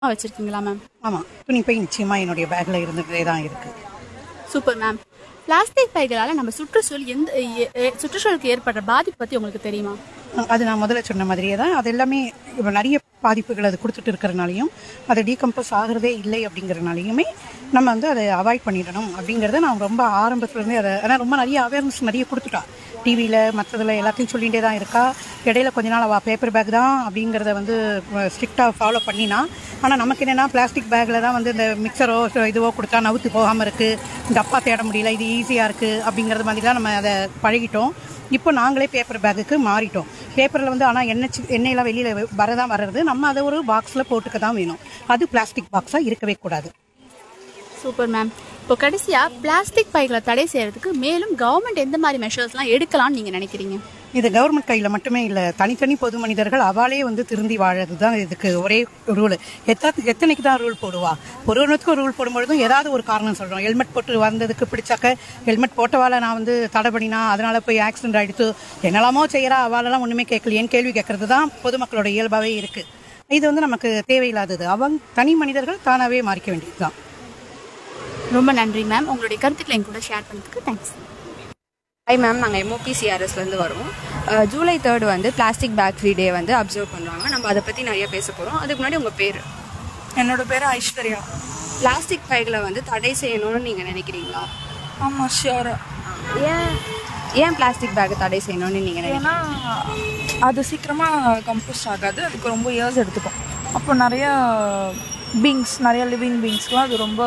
வச்சிருக்கீங்களா மேம் ஆமாம் துணிப்பை நிச்சயமாக என்னுடைய பேக்கில் இருந்துகிட்டே தான் இருக்குது சூப்பர் மேம் பிளாஸ்டிக் பைகளால நம்ம சுற்றுச்சூழல் எந்த எ- எ- சுற்றுச்சூழலுக்கு ஏற்படுற பாதிப்பு பத்தி உங்களுக்கு தெரியுமா அது நான் முதல்ல சொன்ன மாதிரியே தான் அது எல்லாமே இப்போ நிறைய பாதிப்புகள் அது கொடுத்துட்டு இருக்கிறனாலையும் அது டீகம்போஸ் ஆகிறதே இல்லை அப்படிங்கிறனாலையுமே நம்ம வந்து அதை அவாய்ட் பண்ணிடணும் அப்படிங்கிறத நான் ரொம்ப ஆரம்பத்துலேருந்தே அதை ஆனால் ரொம்ப நிறைய அவேர்னஸ் நிறைய கொடுத்துட்டா டிவியில் மற்றதில் எல்லாத்தையும் சொல்லிகிட்டே தான் இருக்கா இடையில கொஞ்ச நாள் அவள் பேப்பர் பேக் தான் அப்படிங்கிறத வந்து ஸ்ட்ரிக்டாக ஃபாலோ பண்ணினா ஆனால் நமக்கு என்னென்னா பிளாஸ்டிக் பேக்கில் தான் வந்து இந்த மிக்சரோ இதுவோ கொடுத்தா நவுத்து போகாமல் இருக்குது டப்பா தேட முடியல இது ஈஸியாக இருக்குது அப்படிங்கிறது மாதிரிலாம் நம்ம அதை பழகிட்டோம் இப்போ நாங்களே பேப்பர் பேக்குக்கு மாறிட்டோம் பேப்பரில் வந்து ஆனால் எண்ணெய் சி- எண்ணெயெல்லாம் வெளியில் வரதான் வர்றது நம்ம அதை ஒரு பாக்ஸில் போட்டுக்க தான் வேணும் அது பிளாஸ்டிக் பாக்ஸாக இருக்கவே கூடாது சூப்பர் மேம் இப்போ கடைசியா பிளாஸ்டிக் பைகளை தடை செய்யறதுக்கு மேலும் கவர்மெண்ட் எந்த மாதிரி மெஷர்ஸ்லாம் எடுக்கலாம்னு நீங்க நினைக்கிறீங்க இது கவர்மெண்ட் கையில் மட்டுமே இல்லை தனித்தனி பொது மனிதர்கள் அவாலே வந்து திருந்தி வாழறது தான் இதுக்கு ஒரே ரூல் எத்தா எத்தனைக்கு தான் ரூல் போடுவா ஒரு ஒன்றுத்துக்கும் ரூல் போடும்பொழுதும் ஏதாவது ஒரு காரணம் சொல்கிறோம் ஹெல்மெட் போட்டு வந்ததுக்கு பிடிச்சாக்க ஹெல்மெட் போட்டவால நான் வந்து தடை பண்ணினா அதனால போய் ஆக்சிடென்ட் ஆகிடுத்து என்னெல்லாமோ செய்கிறா அவாலெல்லாம் ஒன்றுமே கேட்கலையேன்னு கேள்வி கேட்கறது தான் பொதுமக்களோட இயல்பாகவே இருக்குது இது வந்து நமக்கு தேவையில்லாதது அவங்க தனி மனிதர்கள் தானாகவே மாறிக்க வேண்டியது தான் ரொம்ப நன்றி மேம் உங்களுடைய கருத்துக்களை என் கூட ஷேர் பண்ணதுக்கு தேங்க்ஸ் ஹை மேம் நாங்கள் எம்ஓபிசிஆர்எஸ்லேருந்து வரோம் அஹ், ஜூலை தேர்ட் வந்து பிளாஸ்டிக் பேக் ஃப்ரீ டே வந்து அப்சர்வ் பண்ணுறாங்க நம்ம அதை பற்றி நிறைய பேச போகிறோம் அதுக்கு முன்னாடி உங்கள் பேர் என்னோட பேர் ஐஸ்வர்யா பிளாஸ்டிக் பைகளை வந்து தடை செய்யணும்னு நீங்கள் நினைக்கிறீங்களா ஆமாம் ஷியோரா ஏன் ஏன் பிளாஸ்டிக் பேக்கை தடை செய்யணும்னு நீங்கள் நினைக்கிறீங்க ஏன்னா அது சீக்கிரமாக கம்போஸ்ட் ஆகாது அதுக்கு ரொம்ப இயர்ஸ் எடுத்துக்கும் அப்போ நிறைய பீங்ஸ் நிறைய லிவிங் பீங்ஸ்க்குலாம் அது ரொம்ப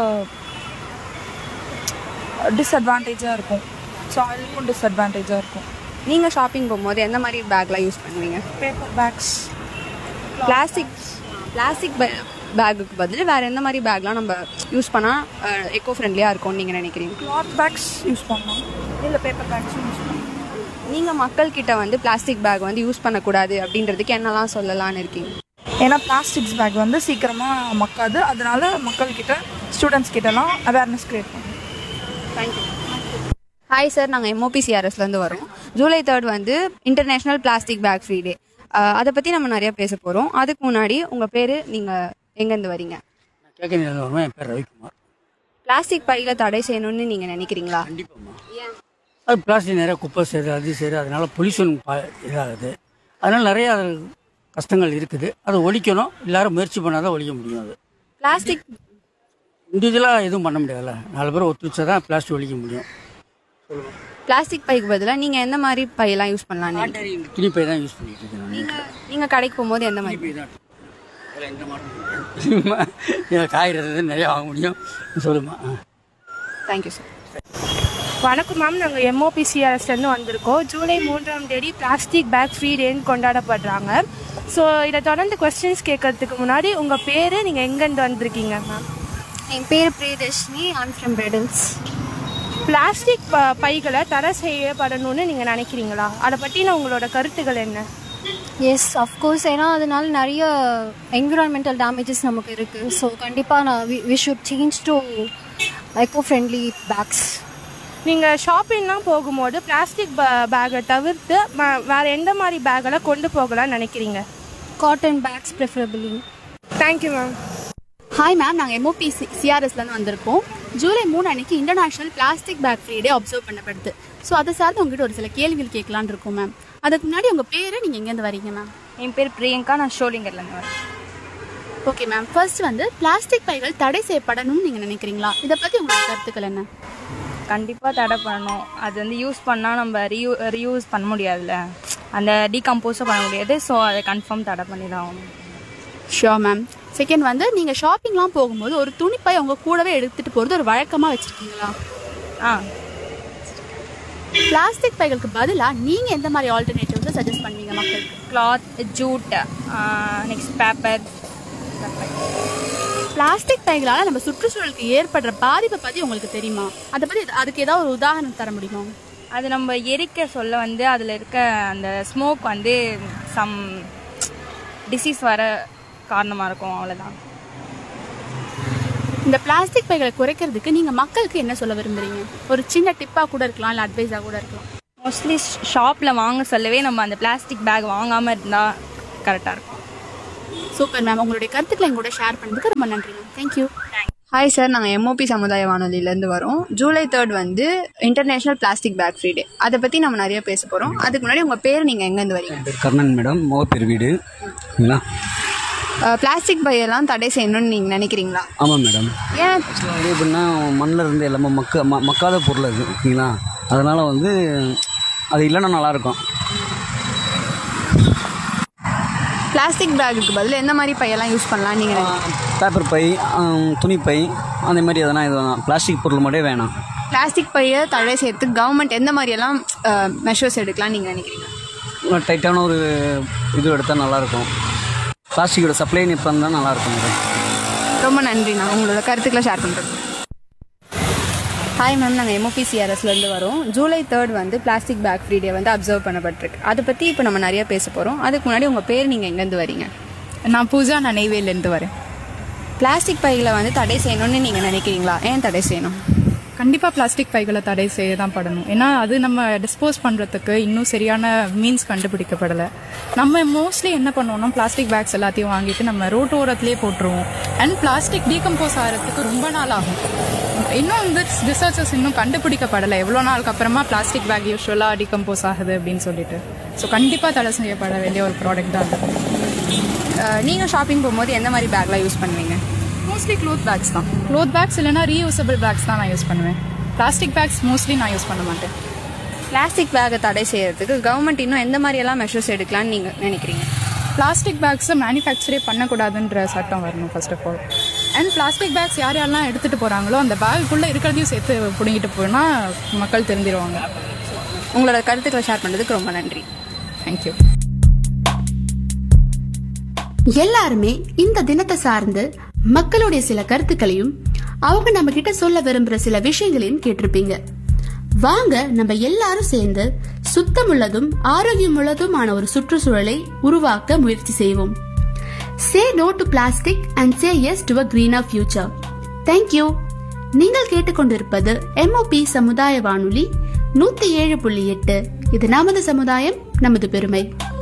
டிஸ்அட்வான்டேஜாக இருக்கும் ஸோ அதுக்கும் டிஸ்அட்வான்டேஜாக இருக்கும் நீங்கள் ஷாப்பிங் போகும்போது எந்த மாதிரி பேக்லாம் யூஸ் பண்ணுவீங்க பேப்பர் பேக்ஸ் பிளாஸ்டிக் பிளாஸ்டிக் பேக்குக்கு பதில் வேறு எந்த மாதிரி பேக்லாம் நம்ம யூஸ் பண்ணால் எக்கோ ஃப்ரெண்ட்லியாக இருக்கும்னு நீங்கள் நினைக்கிறீங்க கிளாத் பேக்ஸ் யூஸ் பண்ணலாம் இல்லை பேப்பர் பேக்ஸும் யூஸ் பண்ணலாம் நீங்கள் மக்கள்கிட்ட வந்து பிளாஸ்டிக் பேக் வந்து யூஸ் பண்ணக்கூடாது அப்படின்றதுக்கு என்னெல்லாம் சொல்லலாம்னு இருக்கீங்க ஏன்னா பிளாஸ்டிக்ஸ் பேக் வந்து சீக்கிரமாக மக்காது அதனால மக்கள்கிட்ட ஸ்டூடெண்ட்ஸ் கிட்டலாம் அவேர்னஸ் க்ரியேட் பண்ணும் தேங்க்யூ ஹாய் சார் நாங்கள் எம்ஓபிசிஆர்எஸ்லேருந்து வரோம் ஜூலை தேர்ட் வந்து international plastic bag free day அதை பற்றி நம்ம நிறைய பேச போகிறோம் அதுக்கு முன்னாடி உங்கள் பேர் நீங்கள் எங்கேருந்து வரீங்க கேட்கணும் வருவேன் என் பேர் ரவிக்குமார் பிளாஸ்டிக் பையில தடை செய்யணும்னு நீங்கள் நினைக்கிறீங்களா கண்டிப்பாம்மா அது பிளாஸ்டிக் நிறைய குப்பை சேருது அது சேருது அதனால பொல்யூஷன் இதாகுது அதனால நிறைய அது கஷ்டங்கள் இருக்குது அதை ஒழிக்கணும் எல்லாரும் முயற்சி பண்ணால் தான் ஒழிக்க முடியும் அது பிளாஸ்டிக் இண்டிவிஜுவலாக எதுவும் பண்ண முடியாதுல்ல நாலு பேர் ஒத்துழைச்சா தான் பிளாஸ்டிக் ஒழிக்க முடியும் பிளாஸ்டிக் பைக்கு பதிலாக நீங்கள் எந்த மாதிரி பையெல்லாம் யூஸ் பண்ணலாம்னு நினைக்கிறீங்க? துணி பை தான் யூஸ் பண்ணிட்டு இருக்கேன் நான் நீங்கள் நீங்கள் கடைக்கு போகும்போது எந்த மாதிரி துணி பை தான் அதில் எந்த மாற்றம் காய்கறி நிறைய வாங்க முடியும் சொல்லுமா ஆ தேங்க்யூ சார் வணக்கம் மேம் நாங்கள் எம்ஓபிசிஆர்எஸ்லேருந்து வந்திருக்கோம் ஜூலை மூன்றாம் தேதி பிளாஸ்டிக் பேக் ஃப்ரீ டேன்னு கொண்டாடப்படுறாங்க ஸோ இதை தொடர்ந்து கொஸ்டின்ஸ் கேட்கறதுக்கு முன்னாடி உங்கள் பேர் நீங்கள் எங்கேருந்து வந்திருக்கீங்க மேம் என் பேர் பிரியதர்ஷினி ஐம் ஃப்ரம் பிரெடல்ஸ் பிளாஸ்டிக் ப பைகளை தடை செய்யப்படணும்னு நீங்கள் நினைக்கிறீங்களா அதை பற்றின உங்களோட கருத்துக்கள் என்ன எஸ் அஃப்கோர்ஸ் ஏன்னா அதனால நிறைய என்விரான்மெண்டல் டேமேஜஸ் நமக்கு இருக்குது ஸோ கண்டிப்பாக நான் we should change to eco friendly bags நீங்கள் ஷாப்பிங்லாம் போகும்போது பிளாஸ்டிக் பேக்கை தவிர்த்து ம- வேறு எந்த மாதிரி பேக்கெல்லாம் கொண்டு போகலாம்னு நினைக்கிறீங்க cotton bags preferably thank you ma'am hi ma'am நாங்கள் எம்ஓபி சிஆர்எஸ்லேருந்து வந்திருக்கோம் ஜூலை மூணு அன்னைக்கு international plastic bag free day observe பண்ணப்படுது ஸோ அதை சார்ந்து உங்ககிட்ட ஒரு சில கேள்விகள் கேட்கலான்னு இருக்கோம் மேம் அதுக்கு முன்னாடி உங்கள் பேர் நீங்கள் எங்கேருந்து வரீங்க மேம் என் பேர் பிரியங்கா நான் ஷோலிங்கர்லேருந்து வரேன் ஓகே மேம் ஃபர்ஸ்ட் வந்து பிளாஸ்டிக் பைகள் தடை செய்யப்படணும்னு நீங்கள் நினைக்கிறீங்களா இதை பற்றி உங்களோட கருத்துக்கள் என்ன கண்டிப்பாக தடை பண்ணணும் அது வந்து யூஸ் பண்ணால் நம்ம ரீயூ ரீயூஸ் பண்ண முடியாதுல்ல அந்த டீகம்போஸும் பண்ண முடியாது ஸோ அதை கன்ஃபார்ம் தடை பண்ணி தான் ஆகணும் ஷியோர் மேம் செகண்ட் வந்து நீங்கள் ஷாப்பிங்லாம் போகும்போது ஒரு துணிப்பை உங்கள் கூடவே எடுத்துகிட்டு போகிறது ஒரு வழக்கமாக வச்சுருக்கீங்களா ஆ பிளாஸ்டிக் பைகளுக்கு பதிலாக நீங்கள் எந்த மாதிரி ஆல்டர்னேட்டிவ்ஸை சஜஸ்ட் பண்ணுவீங்க மக்களுக்கு cloth jute next paper plastic பைகளால் நம்ம சுற்றுச்சூழலுக்கு ஏற்படுற பாதிப்பை பற்றி உங்களுக்கு தெரியுமா அதை பற்றி அதுக்கு ஏதாவது ஒரு உதாரணம் தர முடியுமா அது நம்ம எரிக்க சொல்ல வந்து அதில் இருக்க அந்த ஸ்மோக் வந்து சம் டிசீஸ் வர காரணமாக இருக்கும் அவ்வளோதான் இந்த பிளாஸ்டிக் பைகளை குறைக்கிறதுக்கு நீங்கள் மக்களுக்கு என்ன சொல்ல விரும்புறீங்க ஒரு சின்ன டிப்பாக கூட இருக்கலாம் இல்லை அட்வைஸாக கூட இருக்கலாம் மோஸ்ட்லி ஷாப்பில் வாங்க சொல்லவே நம்ம அந்த பிளாஸ்டிக் பேக் வாங்காமல் இருந்தால் கரெக்டாக இருக்கும் சூப்பர் மேம் உங்களுடைய கருத்துக்களை எங்களோட ஷேர் பண்ணதுக்கு ரொம்ப நன்றி மேம் தேங்க்யூ ஹாய் சார் நாங்கள் எம்ஓபி சமுதாய வானொலியிலேருந்து வரோம் ஜூலை தேர்ட் வந்து international plastic bag free day அதை பற்றி நம்ம நிறைய பேச போகிறோம் அதுக்கு முன்னாடி உங்கள் பேர் நீங்கள் எங்கேருந்து வரீங்க என் பேர் கர்ணன் மேடம் மோகப்பேர் வீடு ஓகேங்களா பிளாஸ்டிக் பையெல்லாம் தடை செய்யணும்னு நீங்கள் நினைக்கிறீங்களா ஆமாம் மேடம் ஏன் வந்து எப்படின்னா மண்ணில் இருந்து எல்லாமே மக்க ம மக்காத பொருள் அது ஓகேங்களா அதனால் வந்து அது இல்லைன்னா நல்லாயிருக்கும் பிளாஸ்டிக் பேக்குக்கு பதில் எந்த மாதிரி பையெல்லாம் யூஸ் பண்ணலாம் நீங்கள் நினைக்கிறீங்க பேப்பர் பை ஆம், துணி பை அந்த மாதிரி எதனா இது வேணாம் பிளாஸ்டிக் பொருள் மட்டும் வேணாம் பிளாஸ்டிக் பையை தடை செய்யறதுக்கு கவர்மெண்ட் எந்த மாதிரியெல்லாம் மெஷர்ஸ் எடுக்கலாம் நீங்கள் நினைக்கிறீங்க இன்னும் டைட்டான ஒரு இது எடுத்தால் நல்லாயிருக்கும் பிளாஸ்டிக்கோட சப்ளை இப்போ இருந்தால் நல்லாயிருக்கும் மேடம் ரொம்ப நன்றிண்ணா உங்களோட கருத்துக்களை ஷேர் பண்ணுறது ஹாய் மேம் நாங்கள் எம்ஓபிசிஆர்எஸ்லேருந்து வரோம் ஜூலை தேர்ட் வந்து பிளாஸ்டிக் பேக் ஃப்ரீ டே வந்து அப்சர்வ் பண்ணப்பட்டிருக்கு அதை பற்றி இப்போ நம்ம நிறைய பேச போகிறோம் அதுக்கு முன்னாடி உங்கள் பேர் நீங்கள் எங்கேருந்து வரீங்க நான் பூஜா நான் நெய்வேலிலேருந்து வரேன் பிளாஸ்டிக் பைகளை வந்து தடை செய்யணும்னு நீங்கள் நினைக்கிறீங்களா ஏன் தடை செய்யணும் கண்டிப்பாக பிளாஸ்டிக் பைகளை தடை செய்ய தான் படணும் ஏன்னா அது நம்ம டிஸ்போஸ் பண்ணுறதுக்கு இன்னும் சரியான மீன்ஸ் கண்டுபிடிக்கப்படலை நம்ம மோஸ்ட்லி என்ன பண்ணுவோம்னா பிளாஸ்டிக் பேக்ஸ் எல்லாத்தையும் வாங்கிட்டு நம்ம ரோட்டு ஓரத்துலேயே போட்டுருவோம் அண்ட் பிளாஸ்டிக் டீகம்போஸ் ஆகிறதுக்கு ரொம்ப நாள் ஆகும் இன்னும் வந்து ரிசர்ச்சர்ஸ் இன்னும் கண்டுபிடிக்கப்படலை எவ்வளோ நாளுக்கு அப்புறமா பிளாஸ்டிக் பேக் யூஸ்வலாக டீகம்போஸ் ஆகுது அப்படின்னு சொல்லிட்டு ஸோ கண்டிப்பாக தடை செய்யப்பட வேண்டிய ஒரு ப்ராடக்ட் தான் அது நீங்கள் ஷாப்பிங் போகும்போது எந்த மாதிரி பேக்லாம் யூஸ் பண்ணுவீங்க மோஸ்ட்லி க்ளோத் பேக்ஸ் தான் க்ளோத் பேக்ஸ் இல்லைனா ரீயூசபிள் பேக்ஸ் தான் நான் யூஸ் பண்ணுவேன் பிளாஸ்டிக் பேக்ஸ் மோஸ்ட்லி நான் யூஸ் பண்ண மாட்டேன் பிளாஸ்டிக் பேக்கை தடை செய்யறதுக்கு கவர்மெண்ட் இன்னும் எந்த மாதிரியெல்லாம் மெஷர்ஸ் எடுக்கலாம்னு நீங்கள் நினைக்கிறீங்க பிளாஸ்டிக் பேக்ஸை மேனுஃபேக்சரே பண்ணக்கூடாதுன்ற சட்டம் வரணும் first of all and plastic bags யார் யாரெல்லாம் எடுத்துகிட்டு போகிறாங்களோ அந்த பேக்குள்ளே இருக்கிறதையும் சேர்த்து பிடுங்கிட்டு போனால் மக்கள் தெரிஞ்சிருவாங்க உங்களோட கருத்துக்களை ஷேர் பண்ணுறதுக்கு ரொம்ப நன்றி தேங்க்யூ எல்லாருமே இந்த தினத்தை சார்ந்து மக்களுடைய சில கருத்துக்களையும் அவங்க நம்ம கிட்ட சொல்ல விரும்புற சில விஷயங்களையும் கேட்டிருப்பீங்க வாங்க நம்ம எல்லாரும் சேர்ந்து சுத்தமுள்ளதும் ஆரோக்கியமுள்ளதுமான ஒரு சுற்றுச்சூழலை உருவாக்க முயற்சி செய்வோம் say no to plastic and say yes to a greener future thank you நீங்கள் கேட்டுக்கொண்டிருப்பது எம்ஓபி சமுதாய வானொலி நூத்தி ஏழு புள்ளி எட்டு இது நமது சமுதாயம் நமது பெருமை